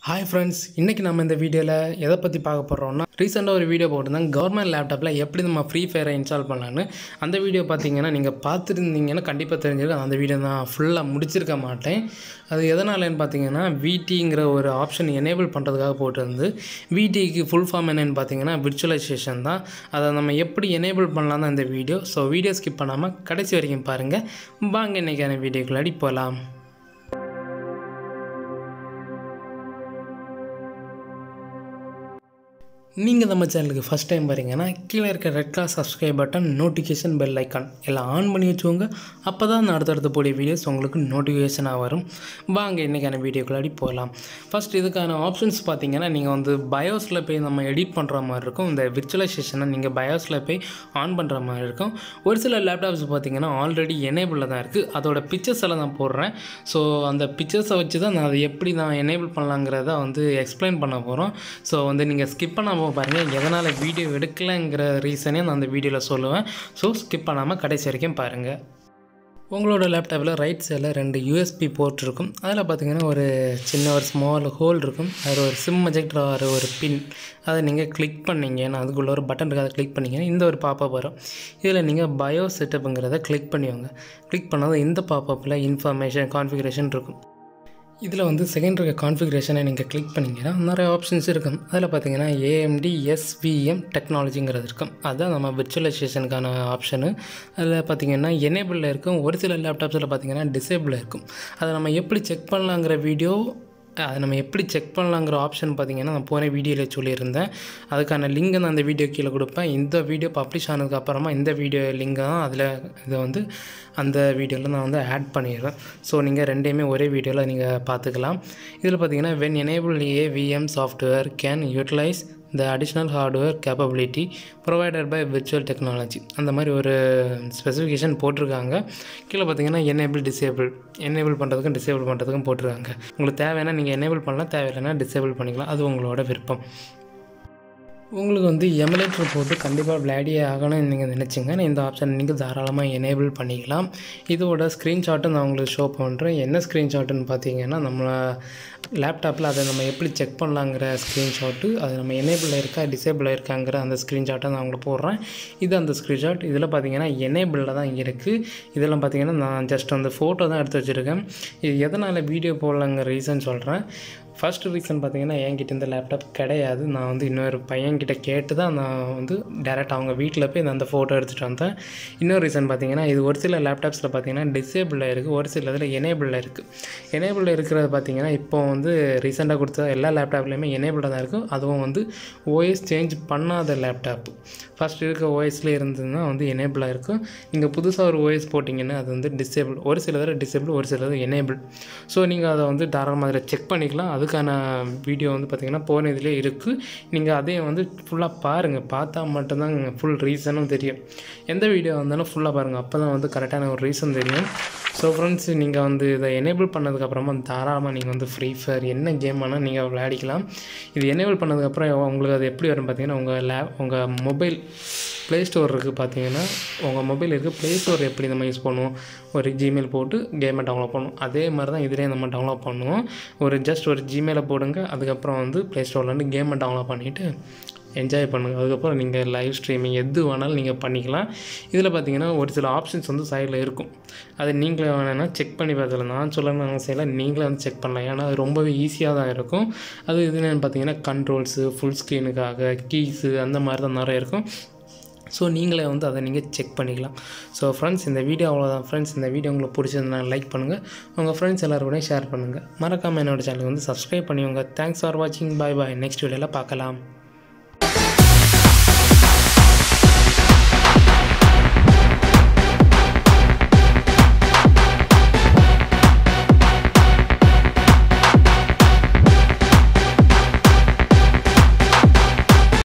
hi friends இன்றைக்கி நம்ம இந்த வீடியோவில் எதை பற்றி பார்க்க போகிறோம்னா ரீசெண்டாக ஒரு வீடியோ போட்டிருந்தேன் கவர்மெண்ட் லேப்டாப்பில் எப்படி நம்ம ஃப்ரீ ஃபயரை இன்ஸ்டால் பண்ணலான்னு அந்த வீடியோ பார்த்தீங்கன்னா நீங்கள் பார்த்துருந்தீங்கன்னா கண்டிப்பாக தெரிஞ்சிருக்கும் அந்த வீடியோ நான் ஃபுல்லாக முடிச்சிருக்க மாட்டேன் அது எதனாலன்னு பார்த்தீங்கன்னா விடிங்கிற ஒரு ஆப்ஷன் எனேபிள் பண்ணுறதுக்காக போட்டிருந்து விடிக்கு ஃபுல் ஃபார்ம் என்னென்னு பார்த்தீங்கன்னா விர்ச்சுவலைசேஷன் தான் அதை நம்ம எப்படி எனேபிள் பண்ணலாம் தான் இந்த வீடியோ ஸோ வீடியோ ஸ்கிப் பண்ணாமல் கடைசி வரைக்கும் பாருங்கள் வாங்க இன்றைக்கான வீடியோக்குள்ளாடி போகலாம் நீங்கள் நம்ம சேனலுக்கு ஃபஸ்ட் டைம் வரீங்கன்னா கீழே இருக்க red colour subscribe button notification bell icon எல்லாம் ஆன் பண்ணி வச்சுக்கோங்க அப்போ தான் நான் அடுத்தடுத்த போடிய வீடியோஸ் உங்களுக்கு நோட்டிஃபிகேஷனாக வரும் வாங்க இன்றைக்கான வீடியோக்குள்ளாடி போகலாம் ஃபஸ்ட் இதுக்கான ஆப்ஷன்ஸ் பார்த்தீங்கன்னா நீங்கள் வந்து பயோஸில் போய் நம்ம எடிட் பண்ணுற மாதிரி இருக்கும் இந்த விர்ச்சுவலைசேஷனை நீங்கள் பயோஸில் போய் ஆன் பண்ணுற மாதிரி இருக்கும் ஒரு சில லேப்டாப்ஸ் பார்த்தீங்கன்னா ஆல்ரெடி எனேபிளில் தான் இருக்குது அதோட பிக்சர்ஸ் எல்லாம் நான் போடுறேன் ஸோ அந்த பிக்சர்ஸை வச்சு தான் நான் அதை எப்படி நான் எனேபிள் பண்ணலாங்கிறத வந்து எக்ஸ்பிளைன் பண்ண போகிறோம் ஸோ வந்து நீங்கள் ஸ்கிப் பண்ணாமல் பாருங்கள் எதனால் வீடியோ எடுக்கலைங்கிற ரீசனே நான் அந்த வீடியோவில் சொல்லுவேன் ஸோ ஸ்கிப் பண்ணாமல் கடைசி வரைக்கும் பாருங்கள் உங்களோட லேப்டாப்பில் ரைட் சைடில் ரெண்டு யூஎஸ்பி போர்ட் இருக்கும் அதில் பார்த்தீங்கன்னா ஒரு சின்ன ஒரு ஸ்மால் ஹோல் இருக்கும் அதில் ஒரு சிம் எஜெக்டர் ஆகிற ஒரு பின் அதை நீங்கள் கிளிக் பண்ணீங்கன்னா அதுக்குள்ளே ஒரு பட்டன் இருக்குது அதை கிளிக் பண்ணிங்கன்னா இந்த ஒரு பாப்பப் வரும் இதில் நீங்கள் பயோ செட்டப்புங்கிறத கிளிக் பண்ணிவாங்க கிளிக் பண்ணால் இந்த பாப்பப்பில் இன்ஃபர்மேஷன் கான்ஃபிகரேஷன் இருக்கும் இதில் வந்து செகண்ட் இருக்க கான்ஃபிகரேஷனை நீங்கள் கிளிக் பண்ணிங்கன்னா நிறைய ஆப்ஷன்ஸ் இருக்கும் அதில் பார்த்தீங்கன்னா ஏஎம்டி எஸ்விஎம் டெக்னாலஜிங்கிறது இருக்கும் அதுதான் நம்ம விர்ச்சுவலைசேஷனுக்கான ஆப்ஷனு அதில் பார்த்தீங்கன்னா எனேபிளில் இருக்கும் ஒரு சில லேப்டாப்ஸில் பார்த்தீங்கன்னா டிசேபிளில் இருக்கும் அதை நம்ம எப்படி செக் பண்ணலாங்கிற வீடியோ அதை நம்ம எப்படி செக் பண்ணலாங்கிற ஆப்ஷன் பார்த்தீங்கன்னா நான் போன வீடியோவில் சொல்லியிருந்தேன் அதுக்கான லிங்கை நான் அந்த வீடியோ கீழே கொடுப்பேன் இந்த வீடியோ பப்ளிஷ் ஆனதுக்கு அப்புறமா இந்த வீடியோ லிங்கை தான் அதில் இதை வந்து அந்த வீடியோவில் நான் வந்து ஆட் பண்ணிடுறேன் ஸோ நீங்கள் ரெண்டையுமே ஒரே வீடியோவில் நீங்கள் பார்த்துக்கலாம் இதில் பார்த்தீங்கன்னா when enable a VM software can utilize the additional hardware capability provided by virtual technology அந்த மாதிரி ஒரு ஸ்பெசிஃபிகேஷன் போட்டிருக்காங்க கீழே பார்த்தீங்கன்னா எனேபிள் டிசேபிள் எனேபிள் பண்ணுறதுக்கும் டிசேபிள் பண்ணுறதுக்கும் போட்டிருக்காங்க உங்களுக்கு தேவைன்னா நீங்கள் எனேபிள் பண்ணலாம் தேவையில்லைன்னா டிசேபிள் பண்ணிக்கலாம் அது உங்களோட விருப்பம் உங்களுக்கு வந்து எமுலேட்டர் போட்டு கண்டிப்பாக விளையாடியே ஆகணும்னு நீங்கள் நினச்சிங்கன்னா இந்த ஆப்ஷன் நீங்கள் தாராளமாக எனேபிள் பண்ணிக்கலாம் இதோட ஸ்க்ரீன்ஷாட்டும் நான் உங்களுக்கு ஷோ பண்ணுறேன் என்ன ஸ்க்ரீன்ஷாட்டுன்னு பார்த்தீங்கன்னா நம்ம லேப்டாப்பில் அதை நம்ம எப்படி செக் பண்ணலாங்கிற ஸ்க்ரீன்ஷாட்டு அது நம்ம எனேபிளில் இருக்கா டிசேபிளில் இருக்காங்கிற அந்த ஸ்க்ரீன்ஷாட்டை நான் உங்களுக்கு போடுறேன் இது அந்த ஸ்க்ரீன்ஷாட் இதில் பார்த்தீங்கன்னா எனேபிளில் தான் இருக்குது இதெல்லாம் பார்த்தீங்கன்னா நான் ஜஸ்ட் அந்த ஃபோட்டோ தான் எடுத்து வச்சுருக்கேன் இது எதனால் வீடியோ போடலாங்கிற ரீசன் சொல்கிறேன் ஃபர்ஸ்ட் ரீசன் பார்த்தீங்கன்னா என்கிட்ட இந்த லேப்டாப் கிடையாது நான் வந்து இன்னொரு பையன்கிட்ட கேட்டு தான் நான் வந்து டேரெக்ட் அவங்க வீட்டில் போய் நான் அந்த ஃபோட்டோ எடுத்துகிட்டு வந்தேன் இன்னொரு ரீசன் பார்த்தீங்கன்னா இது ஒரு சில லேப்டாப்ஸில் பார்த்தீங்கன்னா டிசேபிளில் இருக்குது ஒரு சில இதில் எனேபிளில் இருக்குது எனேபிளில் இருக்கிறது பார்த்தீங்கன்னா இப்போ வந்து ரீசெண்டாக கொடுத்த எல்லா லேப்டாப்லேயுமே எனேபிளாக தான் இருக்கும் அதுவும் வந்து ஓஎஸ் சேஞ்ச் பண்ணாத லேப்டாப் ஃபஸ்ட் இருக்க ஓஎஸ்லேயே இருந்ததுன்னா வந்து எனேபிளாக இருக்கும் நீங்கள் புதுசாக ஒரு ஓஎஸ் போட்டிங்கன்னா அது வந்து டிசேபிள் ஒரு சில இதில் டிசேபிள் ஒரு சில இதில் எனேபிள் ஸோ நீங்கள் அதை வந்து தாராளமாக அதில் செக் பண்ணிக்கலாம் அதுக்கான வீடியோ வந்து பார்த்திங்கன்னா போன இதிலே இருக்குது நீங்கள் அதையும் வந்து ஃபுல்லாக பாருங்கள் பார்த்தா மட்டும்தான் ஃபுல் ரீசனும் தெரியும் எந்த வீடியோ வந்தாலும் ஃபுல்லாக பாருங்கள் அப்போ தான் வந்து கரெக்டான ஒரு ரீசன் தெரியும் ஸோ ஃப்ரெண்ட்ஸ் நீங்கள் வந்து இதை எனேபிள் பண்ணதுக்கப்புறமா தாராளமாக நீங்கள் வந்து ஃப்ரீ ஃபயர் என்ன கேம் வேணால் நீங்கள் விளையாடிக்கலாம் இது எனேபிள் பண்ணதுக்கப்புறம் உங்களுக்கு அது எப்படி வரும் பார்த்தீங்கன்னா உங்கள் லேப் உங்கள் மொபைல் ப்ளே ஸ்டோர் இருக்குது பார்த்தீங்கன்னா உங்கள் மொபைல் இருக்குது ப்ளே ஸ்டோர் எப்படி நம்ம யூஸ் பண்ணுவோம் ஒரு ஜிமெயில் போட்டு கேமை டவுன்லோட் பண்ணுவோம் அதே மாதிரி தான் இதிலே நம்ம டவுன்லோட் பண்ணுவோம் ஒரு ஜஸ்ட் ஒரு ஜிமெயிலை போடுங்க அதுக்கப்புறம் வந்து ப்ளே ஸ்டோர்லேருந்து கேமை டவுன்லோட் பண்ணிவிட்டு என்ஜாய் பண்ணுங்கள் அதுக்கப்புறம் நீங்கள் லைவ் ஸ்ட்ரீமிங் எது வேணாலும் நீங்கள் பண்ணிக்கலாம் இதில் பார்த்தீங்கன்னா ஒரு சில ஆப்ஷன்ஸ் வந்து சைடில் இருக்கும் அது நீங்களே வேணும்னா செக் பண்ணி பார்த்துக்கலாம் நான் சொல்லணும்னு செய்யல நீங்களே வந்து செக் பண்ணலாம் ஏன்னா அது ரொம்பவே ஈஸியாக தான் இருக்கும் அது இது என்னென்னு பார்த்தீங்கன்னா கண்ட்ரோல்ஸு ஃபுல் ஸ்க்ரீனுக்காக கீஸு அந்த மாதிரி தான் நிறைய இருக்கும் ஸோ நீங்களே வந்து அதை நீங்கள் செக் பண்ணிக்கலாம் ஸோ ஃப்ரெண்ட்ஸ் இந்த வீடியோ அவ்வளோதான் ஃப்ரெண்ட்ஸ் இந்த வீடியோ உங்களுக்கு பிடிச்சதுனா லைக் பண்ணுங்கள் உங்கள் ஃப்ரெண்ட்ஸ் எல்லோரும் ஷேர் பண்ணுங்கள் மறக்காமல் என்னோடய சேனலுக்கு வந்து சப்ஸ்கிரைப் பண்ணிவிங்க தேங்க்ஸ் ஃபார் வாட்சிங் பாய் பாய் நெக்ஸ்ட் வீடியோவில் பார்க்கலாம்